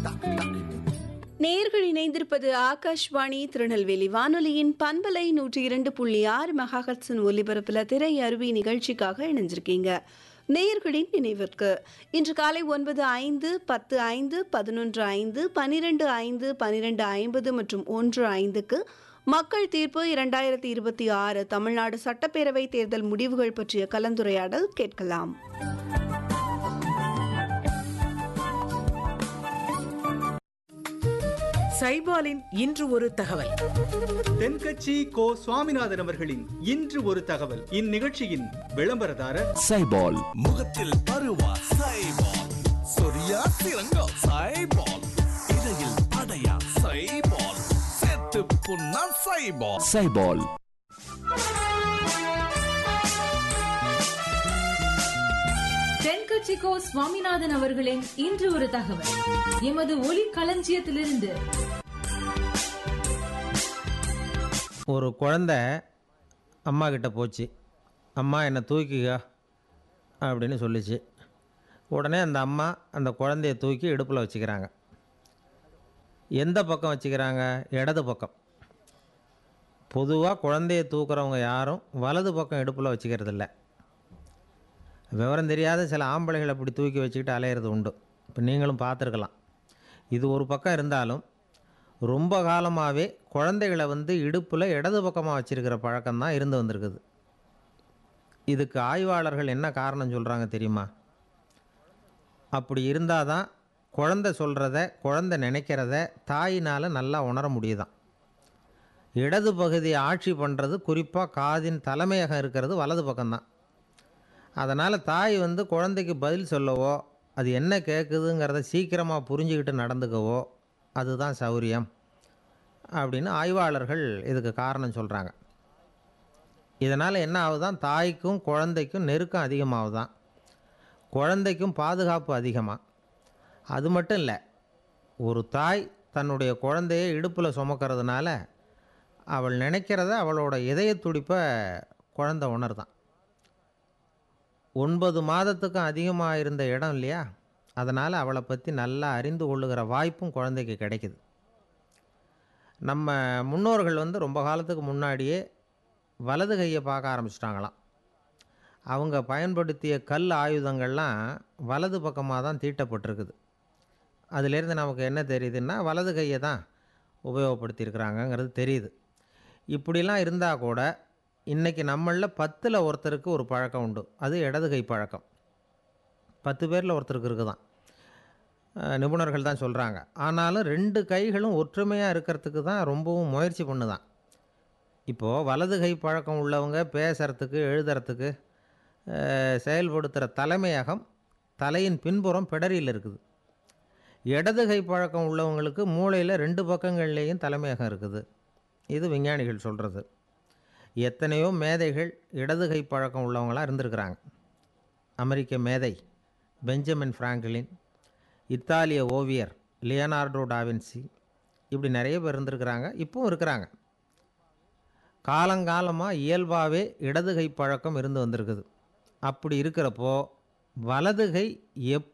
நேர்கள் இணைந்திருப்பது ஆகாஷ்வாணி திருநெல்வேலி வானொலியின் பண்பலை நூற்றி இரண்டு புள்ளி ஆறு மெகாஹட்ஸின் ஒலிபரப்பில் திரை அருவி நிகழ்ச்சிக்காக இணைஞ்சிருக்கீங்க நேயர்களின் நினைவிற்கு இன்று காலை ஒன்பது ஐந்து பத்து ஐந்து பதினொன்று ஐந்து பனிரெண்டு ஐந்து பனிரெண்டு ஐம்பது மற்றும் ஒன்று ஐந்துக்கு மக்கள் தீர்ப்பு இரண்டாயிரத்தி இருபத்தி ஆறு தமிழ்நாடு சட்டப்பேரவை தேர்தல் முடிவுகள் பற்றிய கலந்துரையாடல் கேட்கலாம் சைபாலின் இன்று ஒரு தகவல் தென்கட்சி கோ சுவாமிநாதன் அவர்களின் இன்று ஒரு தகவல் இந்நிகழ்ச்சியின் விளம்பரதாரர் சைபால் முகத்தில் பருவா சைபால் சொரியா சிறங்கா சைபால் இடையில் அடையா சைபால் செத்து புண்ணா சைபால் சைபால் தென்கட்சிக்கோ சுவாமிநாதன் அவர்களின் இன்று ஒரு தகவல் எமது ஒலி களஞ்சியத்திலிருந்து ஒரு குழந்தை அம்மா கிட்ட போச்சு அம்மா என்னை தூக்கிக்க அப்படின்னு சொல்லிச்சு உடனே அந்த அம்மா அந்த குழந்தைய தூக்கி இடுப்பில் வச்சுக்கிறாங்க எந்த பக்கம் வச்சுக்கிறாங்க இடது பக்கம் பொதுவாக குழந்தைய தூக்குறவங்க யாரும் வலது பக்கம் இடுப்பில் வச்சுக்கிறது இல்லை விவரம் தெரியாத சில ஆம்பளைகள் அப்படி தூக்கி வச்சுக்கிட்டு அலையிறது உண்டு இப்போ நீங்களும் பார்த்துருக்கலாம் இது ஒரு பக்கம் இருந்தாலும் ரொம்ப காலமாகவே குழந்தைகளை வந்து இடுப்பில் இடது பக்கமாக வச்சுருக்கிற பழக்கம் தான் இருந்து வந்திருக்குது இதுக்கு ஆய்வாளர்கள் என்ன காரணம் சொல்கிறாங்க தெரியுமா அப்படி இருந்தால் தான் குழந்தை சொல்கிறத குழந்தை நினைக்கிறத தாயினால் நல்லா உணர முடியுதாம் இடது பகுதியை ஆட்சி பண்ணுறது குறிப்பாக காதின் தலைமையகம் இருக்கிறது வலது பக்கம்தான் அதனால் தாய் வந்து குழந்தைக்கு பதில் சொல்லவோ அது என்ன கேட்குதுங்கிறத சீக்கிரமாக புரிஞ்சுக்கிட்டு நடந்துக்கவோ அதுதான் சௌரியம் அப்படின்னு ஆய்வாளர்கள் இதுக்கு காரணம் சொல்கிறாங்க இதனால் என்ன ஆகுதான் தாய்க்கும் குழந்தைக்கும் நெருக்கம் அதிகமாகுதான் குழந்தைக்கும் பாதுகாப்பு அதிகமாக அது மட்டும் இல்லை ஒரு தாய் தன்னுடைய குழந்தையை இடுப்பில் சுமக்கிறதுனால அவள் நினைக்கிறத அவளோட இதய துடிப்பை குழந்தை உணர்தான் ஒன்பது மாதத்துக்கும் அதிகமாக இருந்த இடம் இல்லையா அதனால் அவளை பற்றி நல்லா அறிந்து கொள்ளுகிற வாய்ப்பும் குழந்தைக்கு கிடைக்குது நம்ம முன்னோர்கள் வந்து ரொம்ப காலத்துக்கு முன்னாடியே வலது கையை பார்க்க ஆரம்பிச்சிட்டாங்களாம் அவங்க பயன்படுத்திய கல் ஆயுதங்கள்லாம் வலது பக்கமாக தான் தீட்டப்பட்டிருக்குது அதிலேருந்து நமக்கு என்ன தெரியுதுன்னா வலது கையை தான் உபயோகப்படுத்தியிருக்கிறாங்கங்கிறது தெரியுது இப்படிலாம் இருந்தால் கூட இன்றைக்கி நம்மளில் பத்தில் ஒருத்தருக்கு ஒரு பழக்கம் உண்டு அது இடது கை பழக்கம் பத்து பேரில் ஒருத்தருக்கு இருக்குதான் அஹ் நிபுணர்கள் தான் சொல்கிறாங்க ஆனாலும் ரெண்டு கைகளும் ஒற்றுமையாக இருக்கிறதுக்கு தான் ரொம்பவும் முயற்சி பண்ணுதான் இப்போது வலது கை பழக்கம் உள்ளவங்க பேசுகிறதுக்கு எழுதுறதுக்கு அஹ் செயல்படுத்துகிற தலைமையகம் தலையின் பின்புறம் பிடரியில் இருக்குது இடது கை பழக்கம் உள்ளவங்களுக்கு மூளையில் ரெண்டு பக்கங்கள்லேயும் தலைமையகம் இருக்குது இது விஞ்ஞானிகள் சொல்கிறது எத்தனையோ மேதைகள் இடது கை பழக்கம் உள்ளவங்களாக இருந்திருக்கிறாங்க அமெரிக்க மேதை பெஞ்சமின் ஃப்ராங்க்லின் இத்தாலிய ஓவியர் லியனார்டோ டாவின்சி இப்படி நிறைய பேர் இருந்திருக்கிறாங்க இப்பவும் இருக்கிறாங்க காலங்காலமாக இயல்பாகவே இடது கை பழக்கம் இருந்து வந்திருக்குது அப்படி இருக்கிறப்போ வலது கை எப்